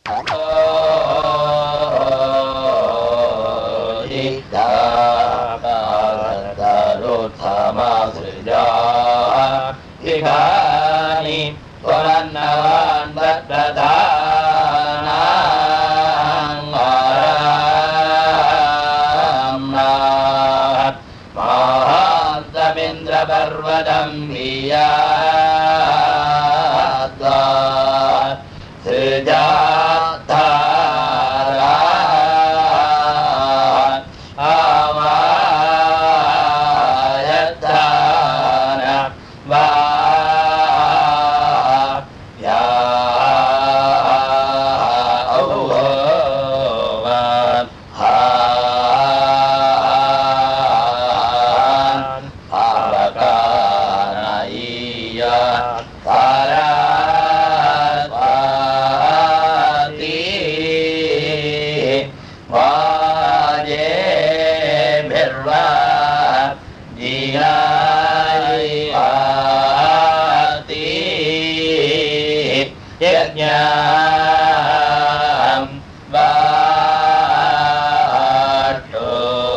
ഇഖാനി പുരന്നവാൻ മഹാന്തമിന്ദ്രപർവതം വീയാ യജ്ഞം വാട്ടോ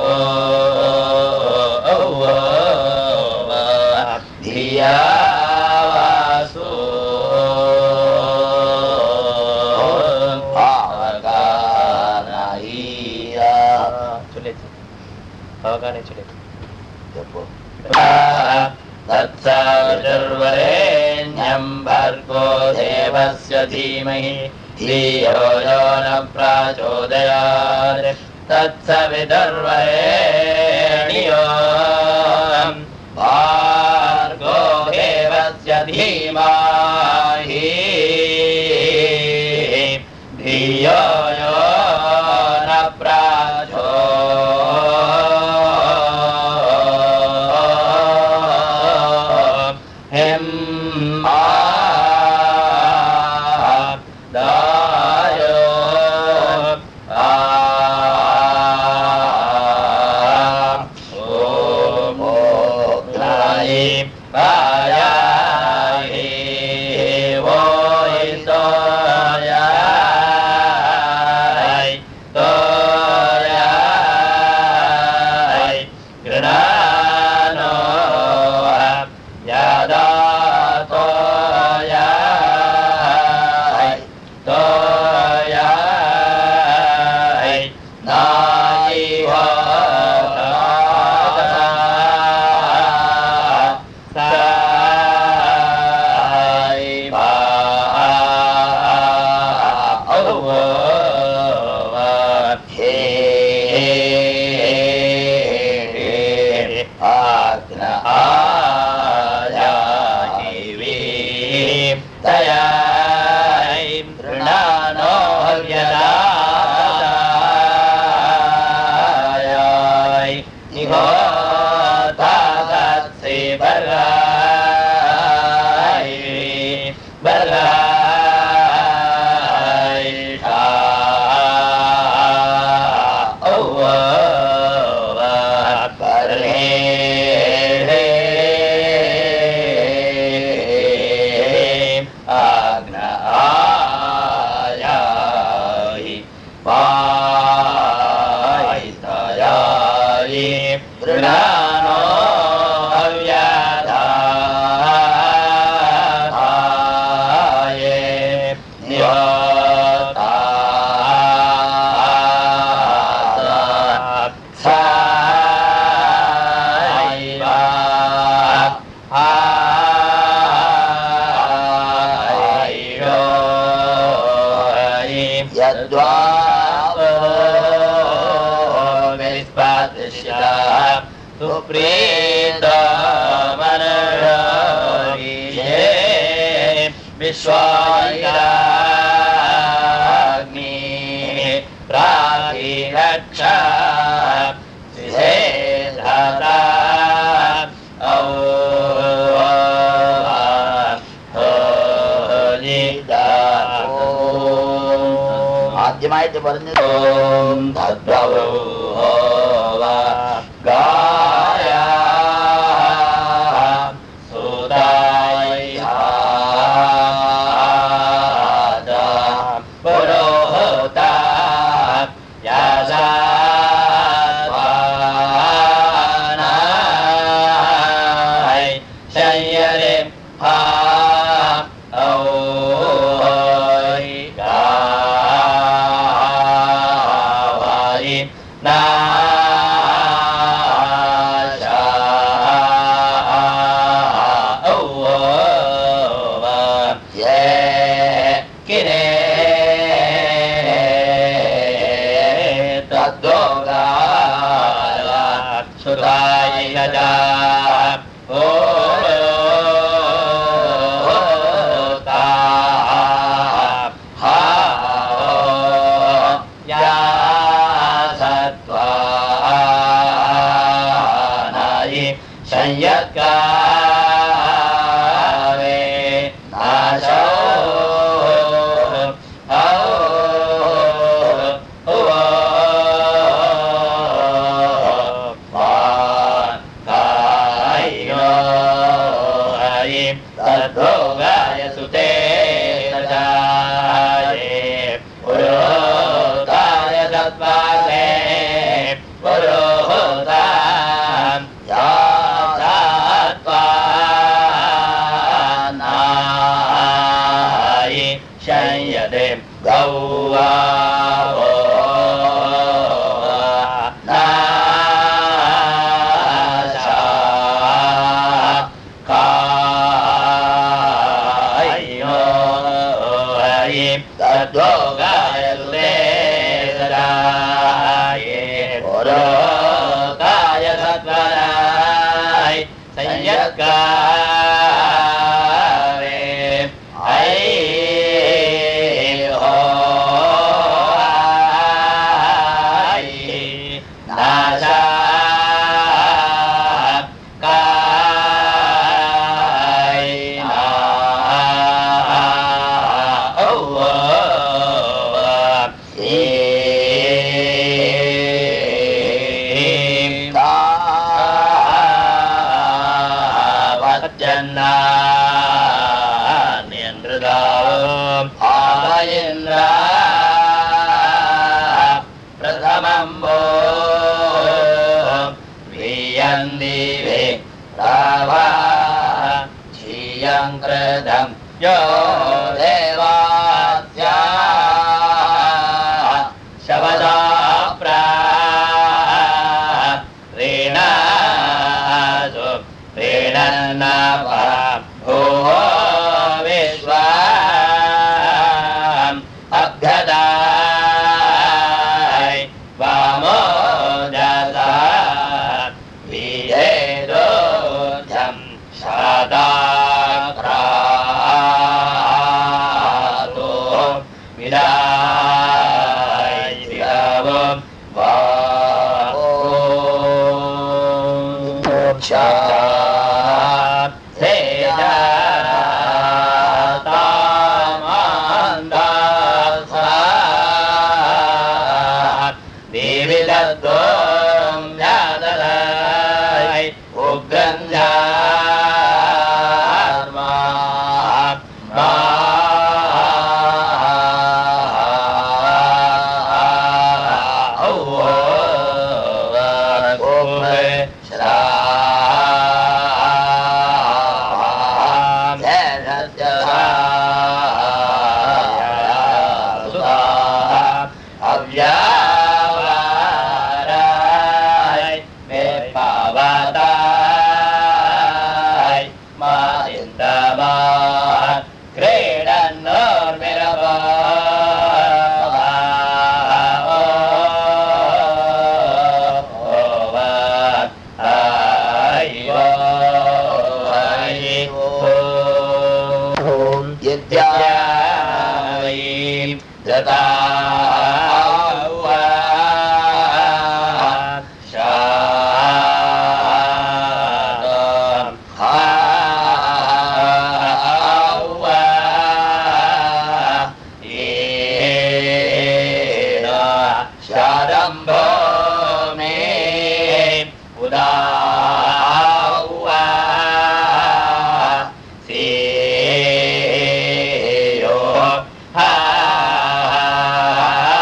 ധിയാവാസോ അവകാശം ചൊല്ലി തത്സവിതുർവരേണ്യം ഭർഗോ ദേവസ്യ ധീമഹി ധിയോ യോ ന പ്രചോദയാത് തത്സവിതുർവരേണ്യോ ഭാർഗോ ദേവസ്യ ധീമഹി ധിയോ യോ ന विश्वाग्नि प्रातिरक्ष सिधेधता ആദ്യമായിട്ട് പറഞ്ഞത് ഓം ഭദ്രവോ ഗായ സുതായ പുരോ तद्दोगाय सुताय गजा ओ ता हा या सत्त्वानायि संयत्कारे नाशो तद्भोगाय सुते सजाये पुरोहिताय सत्त्वासे पुरोहिता या सत्त्वानायि शय्यते गौवा तद्भोगाय सुते सदाये पुरोहिताय सत्वराय संयत्कारे ऐ हो नाशा प्रथमं वो वियन्दिवे रावा धियं कृतं यो देवास्या शवदा प्रा ऋणासु ऋणन्नपा भुवो विश्वा अभ्यदाय वामो जसा विधेदोजं सदाक्रातो विदाय विरवं देवी दत्तों जादलाय उग्रं जार्मा मा अव्यावाराय मे पावताय मा इन्दमा क्रीडन्नोर्मिरवा ॐ यद्या दता शारम्भो मे उदावा सेयो हा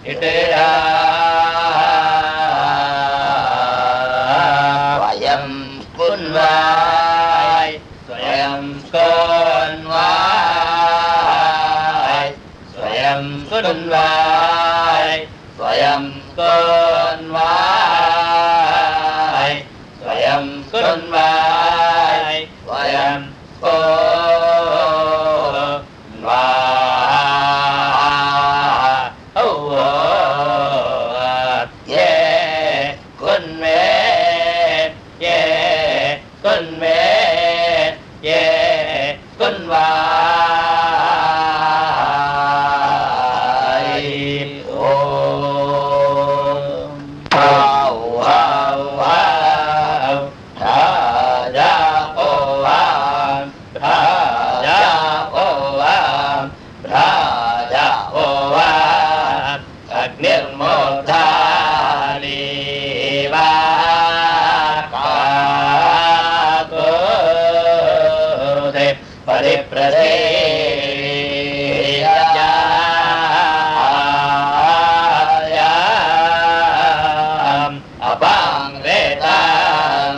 സ്വയം കുൻവായ് സ്വയം കോൻവായ് സ്വയം കുൻവായ് സ്വയം കോൻവായ് സ്വയം കുൻവായ് സ്വയം കോൻവായ് ഔ യേ കുൻമേ യേ കുൻമേ യേ കുൻവായ് ഓം ഹൗ ഹൗ ഹൗ രാജാ ഓം രാജാ ഓം രാജാ ഓം അഗ്നിർമോധാനി വാകോധേ പരിപ്രദേ അപാം വേദാം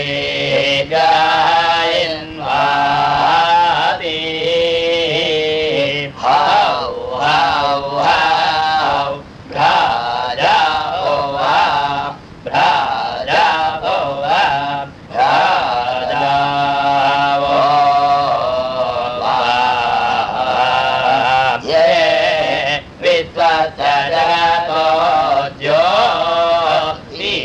ദേഗായൻ വാദി ഹൗ ഹൗ ഹൗ ഭ്രാജാ ഓവാ ഭ്രാജാ ഓവാ ഭ്രാജാ ഓവാ യേ വിശ്വജഗതോ ജ്യോതി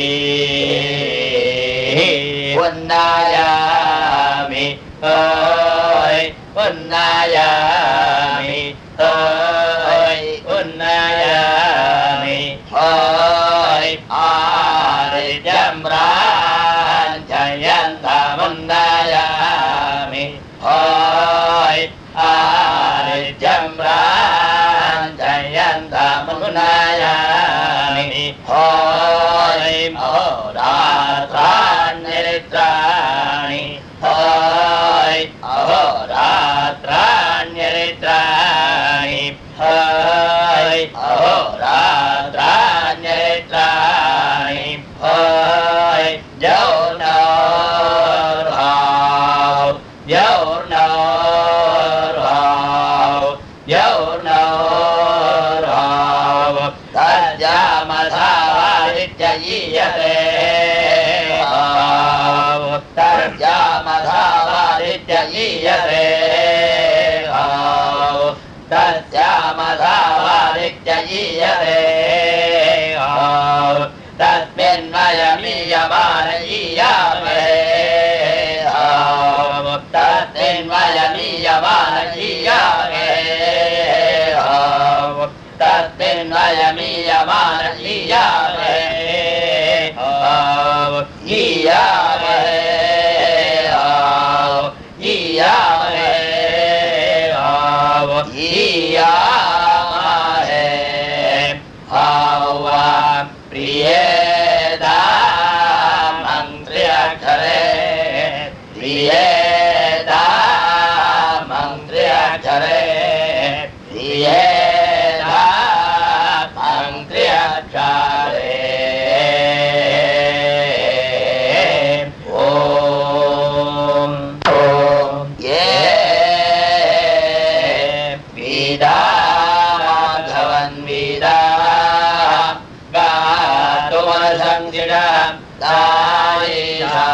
ഉന്നായാമി ഹോയ് ഉന്നായാമി ഹോയ് ഉന്നായാമി ഹോയ് ആരിജം ജയന്തമുന്നായാമി ഹോയ് ആരിജം ജയന്തമുന്നായാമി ഹോയ് അഹോരാത്രാണ്യരിത്രാണി ഹോയ് അഹോരാത്രാണ്യരിത്രാണി ഹോയ് അഹോരാത്രാണ്യരിത്രാണി ഹോയ് ജൗനോർഹാവ് ജൗനോർഹാവ് ജൗനോർഹാവ് തജ്ജാമധാവാരിത്യയീയതേ തജ്ജാമധാവാരിത്യയീയതേ തസ്യാമധാവാരിത്യയീയതേ തസ്മിന്മയമീയമാനയീയാമേ തസ്മിന്മയമീയമാനയീയാമേ തസ്മിന്മയമീയമാനയീയാമേ ഈയാമേ ഈയാമേ ഈയാമേ ഹവാ പ്രിയേദാ മന്ത്രിയക്ഷരേ പ്രിയേദാ മന്ത്രിയക്ഷരേ പ്രിയേദാ മന്ത്രിയക്ഷരേ ഓം ഓം യേ വീദാ മാധവൻ വീദാ ഗാതുമസംജിട ദായിഷാ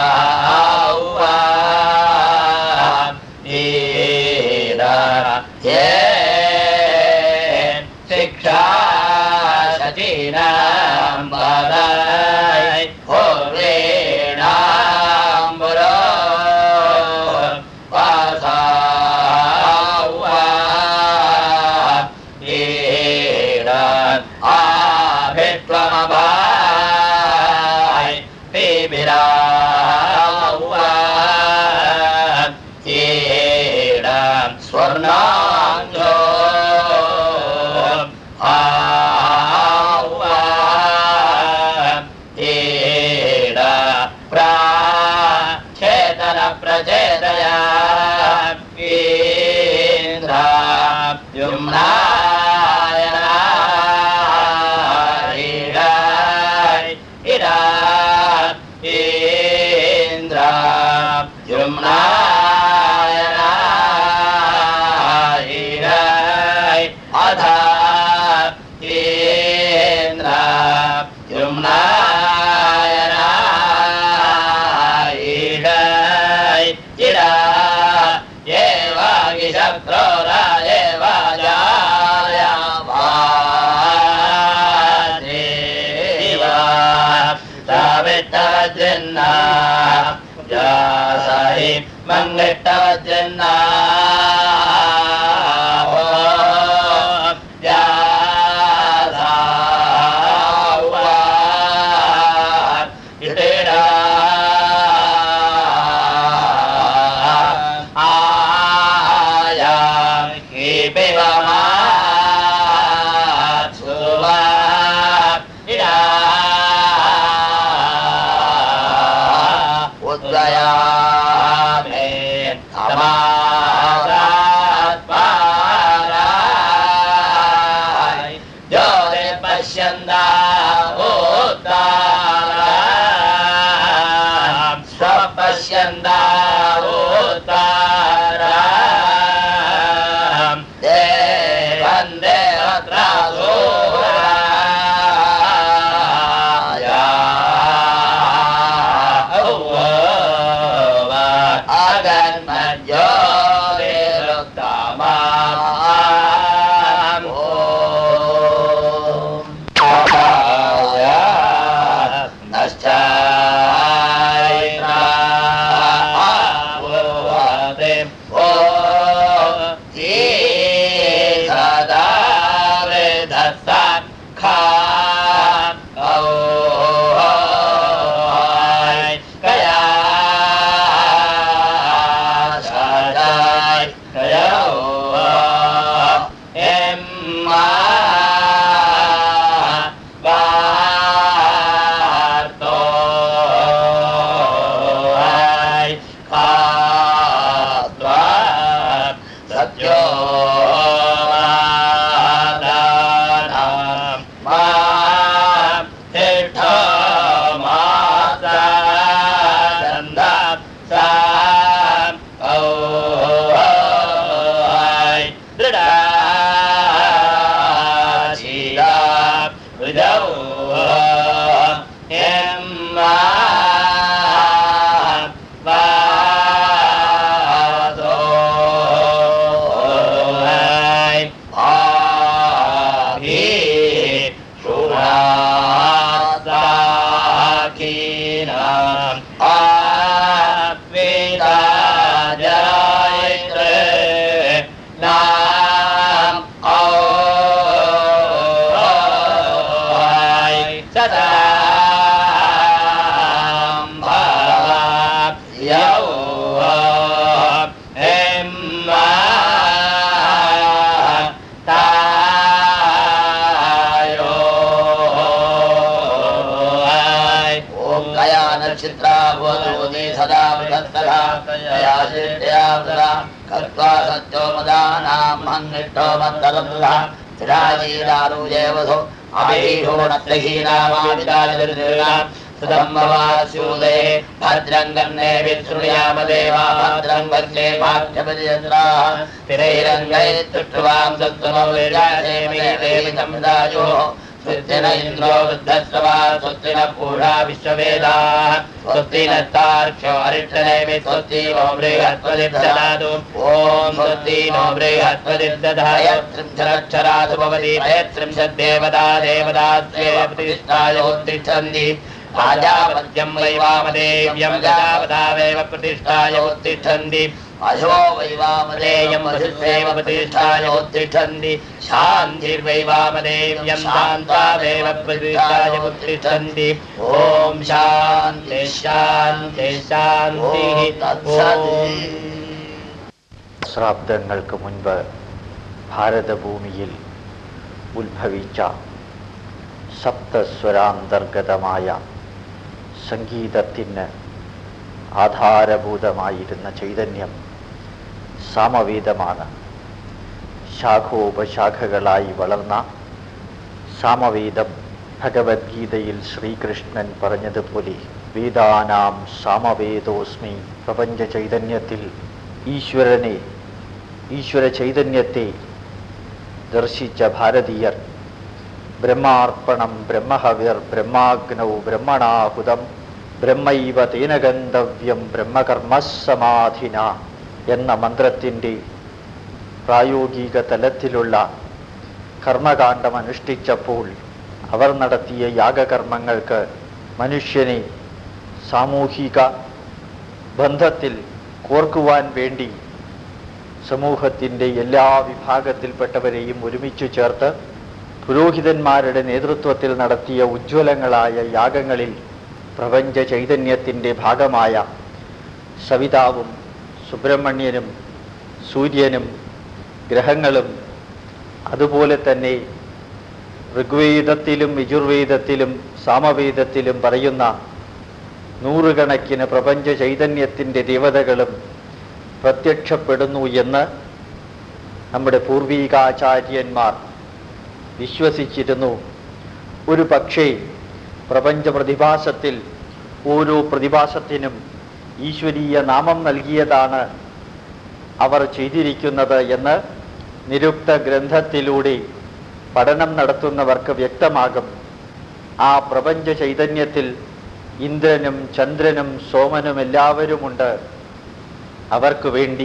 ശിക്ഷാ സചീനാം പദായ് ഹോരേണാം പുരോ ആഭിത്വമഭായ് സ്വർണാംഗോ ചേതന പ്രചേതയ യുമ്നായന വജ്ജന്ന ജാസായി മങ്ങിട്ട വജ്ജന്ന പശ്യന്താ സ്വപശ്യന്താ ദേവൻ സത്യോ ഓം കയാ നക്ഷത്രാവതോദേ സദാ വൃതത്തഥാ കയാ ചിട്ടയാ വൃത കർത്താ സത്യോ മദാനാം മങ്ങിട്ടോ മത്തതൃത സ്ഥിരാജീരാരൂജേവധോ അഭിഷോണത്തഹീനാമാവിതാരതിർനാം സുതംഭവാസ്യൂതേ ഭദ്രം കർണേ വിശൃണുയാമദേവാ ഭദ്രം വന്ദേ ഭാഗ്യപതിചന്ദ്രാः സ്ഥിരൈരംഗൈ തുഷ്ടുവാം സത്വമൗരാജേമേ ദേവി സംദായോ स्वस्तिन इन्द्रो वृद्धस्रवा स्वस्तिन पूषा विश्ववेदाः स्वस्ति नस्तार्क्ष्यो अरिष्टनेमि स्वस्ति नो बृहस्पतिर्ददातु ॐ स्वस्ति नो बृहस्पतिर्दधाय त्रिंशदक्षरासु भवति त्रयत्रिंशद्देवता देवतास्ते प्रतिष्ठाय उत्तिष्ठन्ति राजापद्यं वैवामदेव्यं गजावतावेव प्रतिष्ठाय उत्तिष्ठन्ति अशो वैवामदेयं वसुस्वेव प्रतिष्ठाय उत्तिष्ठन्ति शान्तिर्वैवामदेव्यं शान्तावेव प्रतिष्ठाय उत्तिष्ठन्ति ॐ शान्ति शान्ति शान्तिः ॐ സഹസ്രാബ്ദങ്ങൾക്ക് മുൻപ് ഭാരതഭൂമിയിൽ ഉത്ഭവിച്ച സപ്തസ്വരാന്തർഗതമായ സംഗീതത്തിന് ആധാരഭൂതമായിരുന്ന ചൈതന്യം സാമവേദമാണ് ശാഖോപശാഖകളായി വളർന്ന സാമവേദം ഭഗവത്ഗീതയിൽ ശ്രീകൃഷ്ണൻ പറഞ്ഞതുപോലെ വേദാനാം സാമവേദോസ്മി പ്രപഞ്ച ചൈതന്യത്തിൽ ഈശ്വരനെ ഈശ്വര ചൈതന്യത്തെ ദർശിച്ച ഭാരതീയർ ബ്രഹ്മാർപ്പണം ബ്രഹ്മഹവിർ ബ്രഹ്മാഗ്നൗ ബ്രഹ്മണാഹുതം ബ്രഹ്മൈവ തേന ഗന്ധവ്യം ബ്രഹ്മകർമ്മസമാധിന എന്ന മന്ത്രത്തിൻ്റെ പ്രായോഗിക തലത്തിലുള്ള കർമ്മകാന്ഡം അനുഷ്ഠിച്ചപ്പോൾ അവർ നടത്തിയ യാഗകർമ്മങ്ങൾക്ക് മനുഷ്യനെ സാമൂഹിക ബന്ധത്തിൽ കോർക്കുവാൻ വേണ്ടി സമൂഹത്തിൻ്റെ എല്ലാ വിഭാഗത്തിൽപ്പെട്ടവരെയും ഒരുമിച്ചു ചേർത്ത് പുരോഹിതന്മാരുടെ നേതൃത്വത്തിൽ നടത്തിയ ഉജ്ജ്വലങ്ങളായ യാഗങ്ങളിൽ പ്രപഞ്ച ചൈതന്യത്തിൻ്റെ ഭാഗമായ സവിതാവും സുബ്രഹ്മണ്യനും സൂര്യനും ഗ്രഹങ്ങളും അതുപോലെ തന്നെ ഋഗ്വേദത്തിലും യജുർവേദത്തിലും സാമവേദത്തിലും പറയുന്ന നൂറുകണക്കിന് പ്രപഞ്ച ചൈതന്യത്തിൻ്റെ ദേവതകളും പ്രത്യക്ഷപ്പെടുന്നു എന്ന് നമ്മുടെ പൂർവീകാചാര്യന്മാർ വിശ്വസിച്ചിരുന്നു ഒരു പക്ഷേ പ്രപഞ്ച പ്രതിഭാസത്തിൽ ഓരോ പ്രതിഭാസത്തിനും ഈശ്വരീയ നാമം നൽകിയതാണ് അവർ ചെയ്തിരിക്കുന്നത് എന്ന് നിരുക്ത ഗ്രന്ഥത്തിലൂടെ പഠനം നടത്തുന്നവർക്ക് വ്യക്തമാകും ആ പ്രപഞ്ച ചൈതന്യത്തിൽ ഇന്ദ്രനും ചന്ദ്രനും സോമനും എല്ലാവരുമുണ്ട് അവർക്ക് വേണ്ടി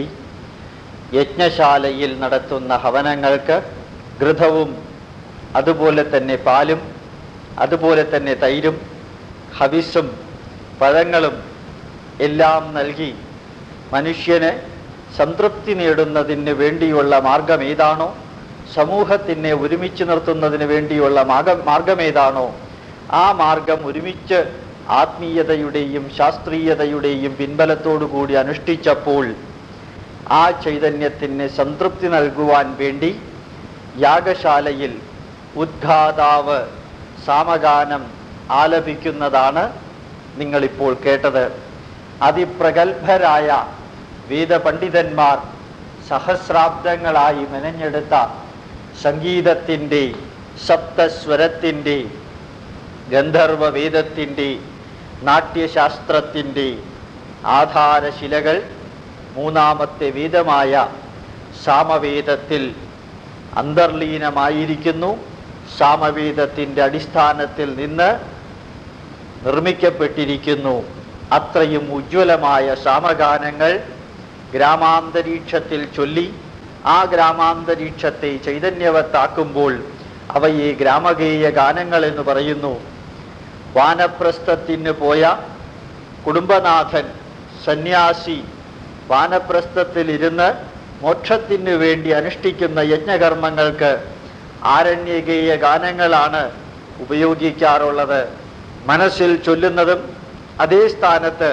യജ്ഞശാലയിൽ നടത്തുന്ന ഹവനങ്ങൾക്ക് ഘൃതവും അതുപോലെ തന്നെ പാലും അതുപോലെ തന്നെ തൈരും ഹവിസും പഴങ്ങളും എല്ലാം നൽകി മനുഷ്യന് സംതൃപ്തി നേടുന്നതിന് വേണ്ടിയുള്ള മാർഗം ഏതാണോ സമൂഹത്തിനെ ഒരുമിച്ച് നിർത്തുന്നതിന് വേണ്ടിയുള്ള മാർഗം മാർഗമേതാണോ ആ മാർഗം ഒരുമിച്ച് ആത്മീയതയുടെയും ശാസ്ത്രീയതയുടെയും പിൻബലത്തോടു കൂടി അനുഷ്ഠിച്ചപ്പോൾ ആ ചൈതന്യത്തിന് സംതൃപ്തി നൽകുവാൻ വേണ്ടി യാഗശാലയിൽ ഉദ്ഘാതാവ് സാമഗാനം ആലപിക്കുന്നതാണ് നിങ്ങളിപ്പോൾ കേട്ടത് അതിപ്രഗത്ഭരായ വേദപണ്ഡിതന്മാർ സഹസ്രാബ്ദങ്ങളായി മെനഞ്ഞെടുത്ത സംഗീതത്തിൻ്റെ സപ്തസ്വരത്തിൻ്റെ ഗന്ധർവവേദത്തിൻ്റെ നാട്യശാസ്ത്രത്തിൻ്റെ ആധാരശിലകൾ മൂന്നാമത്തെ വേദമായ സാമവേദത്തിൽ അന്തർലീനമായിരിക്കുന്നു സാമവേദത്തിൻ്റെ അടിസ്ഥാനത്തിൽ നിന്ന് നിർമ്മിക്കപ്പെട്ടിരിക്കുന്നു അത്രയും ഉജ്ജ്വലമായ സാമഗാനങ്ങൾ ഗ്രാമാന്തരീക്ഷത്തിൽ ചൊല്ലി ആ ഗ്രാമാന്തരീക്ഷത്തെ ചൈതന്യവത്താക്കുമ്പോൾ അവയെ ഗ്രാമഗേയ ഗാനങ്ങൾ എന്ന് പറയുന്നു വാനപ്രസ്ഥത്തിന് പോയ കുടുംബനാഥൻ സന്യാസി വാനപ്രസ്ഥത്തിലിരുന്ന് മോക്ഷത്തിന് വേണ്ടി അനുഷ്ഠിക്കുന്ന യജ്ഞകർമ്മങ്ങൾക്ക് ആരണ്യകേയ ഗാനങ്ങളാണ് ഉപയോഗിക്കാറുള്ളത് മനസ്സിൽ ചൊല്ലുന്നതും അതേ സ്ഥാനത്ത്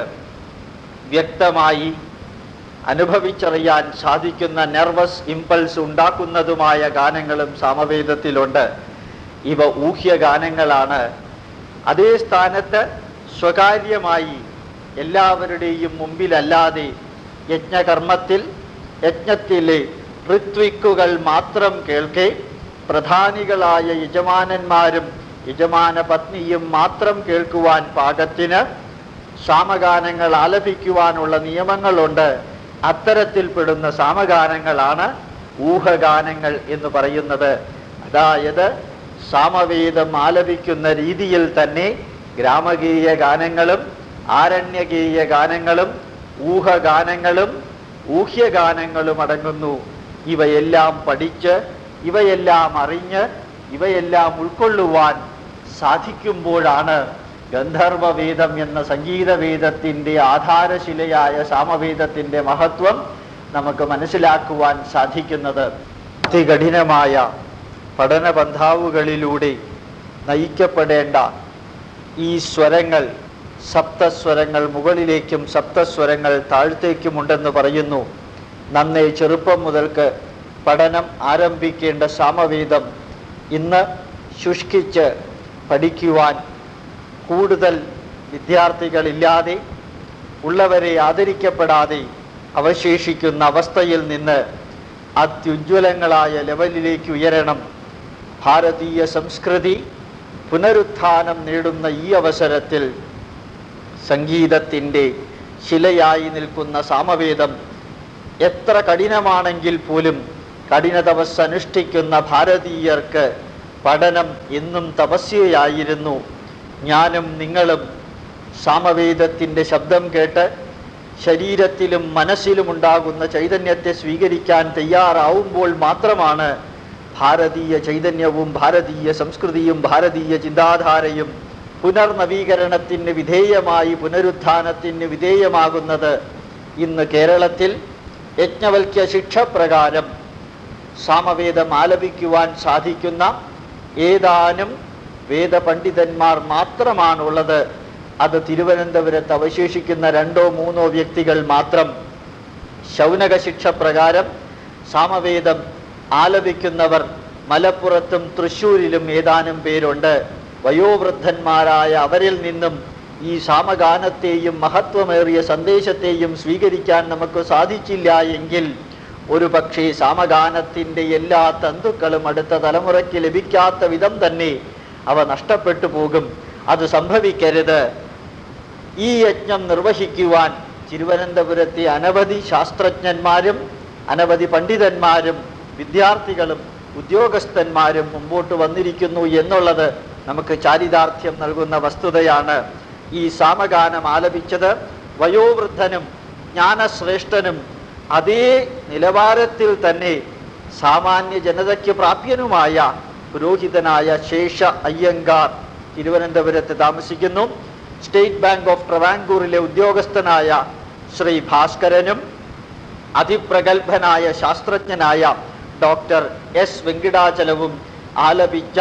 വ്യക്തമായി അനുഭവിച്ചറിയാൻ സാധിക്കുന്ന നെർവസ് ഇമ്പൾസ് ഉണ്ടാക്കുന്നതുമായ ഗാനങ്ങളും സാമവേദത്തിലുണ്ട് ഇവ ഊഹ്യ ഗാനങ്ങളാണ് അതേ സ്ഥാനത്ത് സ്വകാര്യമായി എല്ലാവരുടെയും മുമ്പിലല്ലാതെ യജ്ഞകർമ്മത്തിൽ യജ്ഞത്തിലെ ഋത്വിക്കുകൾ മാത്രം കേൾക്കെ പ്രധാനികളായ യജമാനന്മാരും യജമാന പത്നിയും മാത്രം കേൾക്കുവാൻ പാകത്തിന് സാമഗാനങ്ങൾ ആലപിക്കുവാനുള്ള നിയമങ്ങളുണ്ട് അത്തരത്തിൽപ്പെടുന്ന സാമഗാനങ്ങളാണ് ഊഹഗാനങ്ങൾ എന്ന് പറയുന്നത് അതായത് സാമവേദം ആലപിക്കുന്ന രീതിയിൽ തന്നെ ഗ്രാമഗീയ ഗാനങ്ങളും ആരണ്യഗീയ ഗാനങ്ങളും ഊഹഗാനങ്ങളും ഊഹ്യഗാനങ്ങളും അടങ്ങുന്നു ഇവയെല്ലാം പഠിച്ച് ഇവയെല്ലാം അറിഞ്ഞ് ഇവയെല്ലാം ഉൾക്കൊള്ളുവാൻ സാധിക്കുമ്പോഴാണ് ഗന്ധർവവേദം എന്ന സംഗീതവേദത്തിൻ്റെ ആധാരശിലയായ സാമവേദത്തിൻ്റെ മഹത്വം നമുക്ക് മനസ്സിലാക്കുവാൻ സാധിക്കുന്നത് അതികഠിനമായ പഠന പന്ഥാവുകളിലൂടെ നയിക്കപ്പെടേണ്ട ഈ സ്വരങ്ങൾ സപ്തസ്വരങ്ങൾ മുകളിലേക്കും സപ്തസ്വരങ്ങൾ താഴത്തേക്കുമുണ്ടെന്ന് പറയുന്നു നന്നേ ചെറുപ്പം മുതൽക്ക് പഠനം ആരംഭിക്കേണ്ട സാമവേദം ഇന്ന് ശുഷ്കിച്ച് പഠിക്കുവാൻ കൂടുതൽ വിദ്യാർത്ഥികളില്ലാതെ ഉള്ളവരെ ആദരിക്കപ്പെടാതെ അവശേഷിക്കുന്ന അവസ്ഥയിൽ നിന്ന് അത്യുജ്വലങ്ങളായ ലെവലിലേക്ക് ഉയരണം ഭാരതീയ സംസ്കൃതി പുനരുത്ഥാനം നേടുന്ന ഈ അവസരത്തിൽ സംഗീതത്തിൻ്റെ ശിലയായി നിൽക്കുന്ന സാമവേദം എത്ര കഠിനമാണെങ്കിൽ പോലും കഠിന തപസ് അനുഷ്ഠിക്കുന്ന ഭാരതീയർക്ക് പഠനം എന്നും തപസ്യയായിരുന്നു ഞാനും നിങ്ങളും സാമവേദത്തിൻ്റെ ശബ്ദം കേട്ട് ശരീരത്തിലും മനസ്സിലും ഉണ്ടാകുന്ന ചൈതന്യത്തെ സ്വീകരിക്കാൻ തയ്യാറാവുമ്പോൾ മാത്രമാണ് ഭാരതീയ ചൈതന്യവും ഭാരതീയ സംസ്കൃതിയും ഭാരതീയ ചിന്താധാരയും പുനർനവീകരണത്തിന് വിധേയമായി പുനരുത്ഥാനത്തിന് വിധേയമാകുന്നത് ഇന്ന് കേരളത്തിൽ യജ്ഞവൽക്യ ശിക്ഷ പ്രകാരം സാമവേദം ആലപിക്കുവാൻ സാധിക്കുന്ന ഏതാനും വേദപണ്ഡിതന്മാർ മാത്രമാണുള്ളത് അത് തിരുവനന്തപുരത്ത് അവശേഷിക്കുന്ന രണ്ടോ മൂന്നോ വ്യക്തികൾ മാത്രം ശൗനക ശിക്ഷ പ്രകാരം സാമവേദം ആലപിക്കുന്നവർ മലപ്പുറത്തും തൃശ്ശൂരിലും ഏതാനും പേരുണ്ട് വയോവൃദ്ധന്മാരായ അവരിൽ നിന്നും ഈ സാമഗാനത്തെയും മഹത്വമേറിയ സന്ദേശത്തെയും സ്വീകരിക്കാൻ നമുക്ക് സാധിച്ചില്ല എങ്കിൽ ഒരു പക്ഷേ സാമഗാനത്തിൻ്റെ എല്ലാ തന്തുക്കളും അടുത്ത തലമുറയ്ക്ക് ലഭിക്കാത്ത വിധം തന്നെ അവ നഷ്ടപ്പെട്ടു പോകും അത് സംഭവിക്കരുത് ഈ യജ്ഞം നിർവഹിക്കുവാൻ തിരുവനന്തപുരത്തെ അനവധി ശാസ്ത്രജ്ഞന്മാരും അനവധി പണ്ഡിതന്മാരും വിദ്യാർത്ഥികളും ഉദ്യോഗസ്ഥന്മാരും മുമ്പോട്ട് വന്നിരിക്കുന്നു എന്നുള്ളത് നമുക്ക് ചാരിതാർത്ഥ്യം നൽകുന്ന വസ്തുതയാണ് ഈ സാമഗാനം ആലപിച്ചത് വയോവൃദ്ധനും ജ്ഞാനശ്രേഷ്ഠനും അതേ നിലവാരത്തിൽ തന്നെ സാമാന്യ ജനതയ്ക്ക് പ്രാപ്യനുമായ പുരോഹിതനായ ശേഷ അയ്യങ്കാർ തിരുവനന്തപുരത്ത് താമസിക്കുന്നു സ്റ്റേറ്റ് ബാങ്ക് ഓഫ് ട്രവാങ്കൂറിലെ ഉദ്യോഗസ്ഥനായ ശ്രീ ഭാസ്കരനും അതിപ്രഗത്ഭനായ ശാസ്ത്രജ്ഞനായ ഡോക്ടർ എസ് വെങ്കിടാചലവും ആലപിച്ച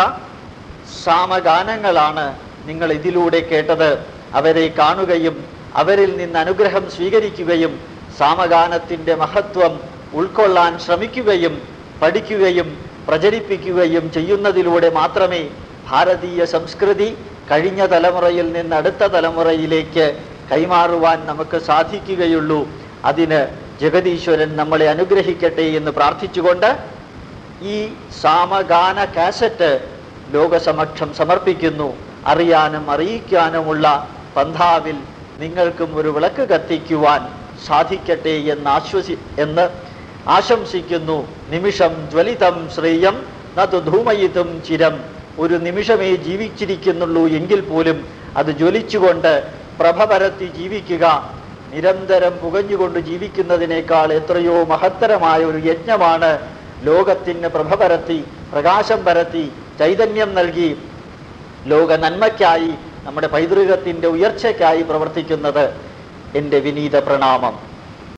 സാമഗാനങ്ങളാണ് നിങ്ങൾ ഇതിലൂടെ കേട്ടത് അവരെ കാണുകയും അവരിൽ നിന്ന് അനുഗ്രഹം സ്വീകരിക്കുകയും സാമഗാനത്തിൻ്റെ മഹത്വം ഉൾക്കൊള്ളാൻ ശ്രമിക്കുകയും പഠിക്കുകയും പ്രചരിപ്പിക്കുകയും ചെയ്യുന്നതിലൂടെ മാത്രമേ ഭാരതീയ സംസ്കൃതി കഴിഞ്ഞ തലമുറയിൽ നിന്ന് അടുത്ത തലമുറയിലേക്ക് കൈമാറുവാൻ നമുക്ക് സാധിക്കുകയുള്ളൂ അതിന് ജഗതീശ്വരൻ നമ്മളെ അനുഗ്രഹിക്കട്ടെ എന്ന് പ്രാർത്ഥിച്ചുകൊണ്ട് ഈ സാമഗാന കാസറ്റ് ലോകസമക്ഷം സമർപ്പിക്കുന്നു അറിയാനും അറിയിക്കാനുമുള്ള പന്ഥാവിൽ നിങ്ങൾക്കും ഒരു വിളക്ക് കത്തിക്കുവാൻ സാധിക്കട്ടെ എന്ന് ആശ്വസി എന്ന് ആശംസിക്കുന്നു നിമിഷം ജ്വലിതം ശ്രേയം നതു ധൂമയിതും ചിരം ഒരു നിമിഷമേ ജീവിച്ചിരിക്കുന്നുള്ളൂ എങ്കിൽ പോലും അത് ജ്വലിച്ചുകൊണ്ട് പ്രഭ പരത്തി ജീവിക്കുക നിരന്തരം പുകഞ്ഞുകൊണ്ട് ജീവിക്കുന്നതിനേക്കാൾ എത്രയോ മഹത്തരമായ ഒരു യജ്ഞമാണ് ലോകത്തിന് പ്രഭ പരത്തി പ്രകാശം പരത്തി ചൈതന്യം നൽകി ലോക നന്മയ്ക്കായി നമ്മുടെ പൈതൃകത്തിൻ്റെ ഉയർച്ചയ്ക്കായി പ്രവർത്തിക്കുന്നത് എൻ്റെ വിനീത പ്രണാമം